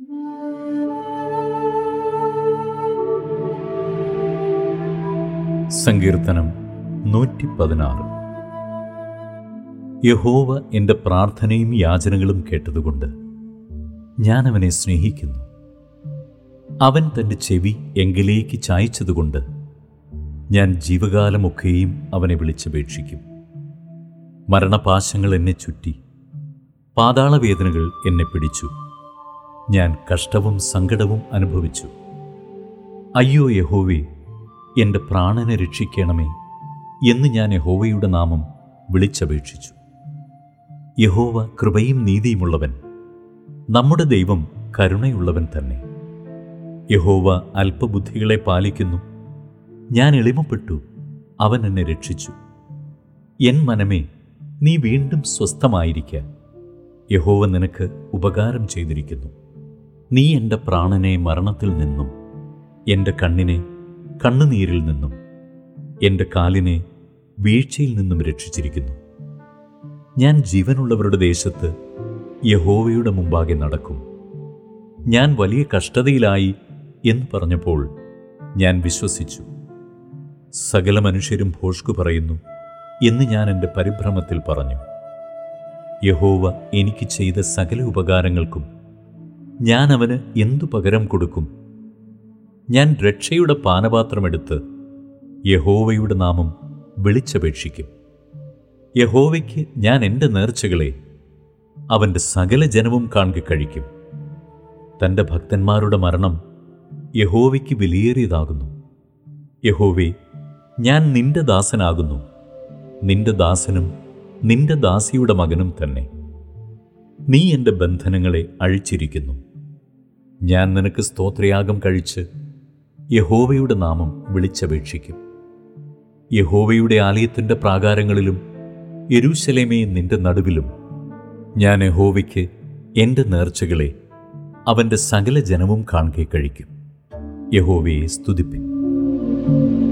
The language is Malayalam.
സങ്കീർത്തനം നൂറ്റി പതിനാറ് യഹോവ എൻ്റെ പ്രാർത്ഥനയും യാചനകളും കേട്ടതുകൊണ്ട് ഞാൻ അവനെ സ്നേഹിക്കുന്നു അവൻ തൻ്റെ ചെവി എങ്കിലേക്ക് ചായച്ചതുകൊണ്ട് ഞാൻ ജീവകാലമൊക്കെയും അവനെ വിളിച്ചപേക്ഷിക്കും മരണപാശങ്ങൾ എന്നെ ചുറ്റി പാതാളവേദനകൾ എന്നെ പിടിച്ചു ഞാൻ കഷ്ടവും സങ്കടവും അനുഭവിച്ചു അയ്യോ യഹോവേ എൻ്റെ പ്രാണനെ രക്ഷിക്കണമേ എന്ന് ഞാൻ യഹോവയുടെ നാമം വിളിച്ചപേക്ഷിച്ചു യഹോവ കൃപയും നീതിയുമുള്ളവൻ നമ്മുടെ ദൈവം കരുണയുള്ളവൻ തന്നെ യഹോവ അല്പബുദ്ധികളെ പാലിക്കുന്നു ഞാൻ എളിമപ്പെട്ടു അവൻ എന്നെ രക്ഷിച്ചു എൻ മനമേ നീ വീണ്ടും സ്വസ്ഥമായിരിക്ക യഹോവ നിനക്ക് ഉപകാരം ചെയ്തിരിക്കുന്നു നീ എൻ്റെ പ്രാണനെ മരണത്തിൽ നിന്നും എൻ്റെ കണ്ണിനെ കണ്ണുനീരിൽ നിന്നും എൻ്റെ കാലിനെ വീഴ്ചയിൽ നിന്നും രക്ഷിച്ചിരിക്കുന്നു ഞാൻ ജീവനുള്ളവരുടെ ദേശത്ത് യഹോവയുടെ മുമ്പാകെ നടക്കും ഞാൻ വലിയ കഷ്ടതയിലായി എന്ന് പറഞ്ഞപ്പോൾ ഞാൻ വിശ്വസിച്ചു സകല മനുഷ്യരും ഭോഷ്കു പറയുന്നു എന്ന് ഞാൻ എൻ്റെ പരിഭ്രമത്തിൽ പറഞ്ഞു യഹോവ എനിക്ക് ചെയ്ത സകല ഉപകാരങ്ങൾക്കും ഞാൻ അവന് എന്തു പകരം കൊടുക്കും ഞാൻ രക്ഷയുടെ പാനപാത്രമെടുത്ത് യഹോവയുടെ നാമം വിളിച്ചപേക്ഷിക്കും യഹോവയ്ക്ക് ഞാൻ എൻ്റെ നേർച്ചകളെ അവൻ്റെ സകല ജനവും കാണുക കഴിക്കും തൻ്റെ ഭക്തന്മാരുടെ മരണം യഹോവയ്ക്ക് വിലയേറിയതാകുന്നു യഹോവേ ഞാൻ നിന്റെ ദാസനാകുന്നു നിന്റെ ദാസനും നിന്റെ ദാസിയുടെ മകനും തന്നെ നീ എൻ്റെ ബന്ധനങ്ങളെ അഴിച്ചിരിക്കുന്നു ഞാൻ നിനക്ക് സ്തോത്രയാഗം കഴിച്ച് യഹോവയുടെ നാമം വിളിച്ചപേക്ഷിക്കും യഹോവയുടെ ആലയത്തിൻ്റെ പ്രാകാരങ്ങളിലും യെരൂശലേമേ നിന്റെ നടുവിലും ഞാൻ യഹോവയ്ക്ക് എൻ്റെ നേർച്ചകളെ അവൻ്റെ സകല ജനവും കാണുകെ കഴിക്കും യഹോവയെ സ്തുതിപ്പിൻ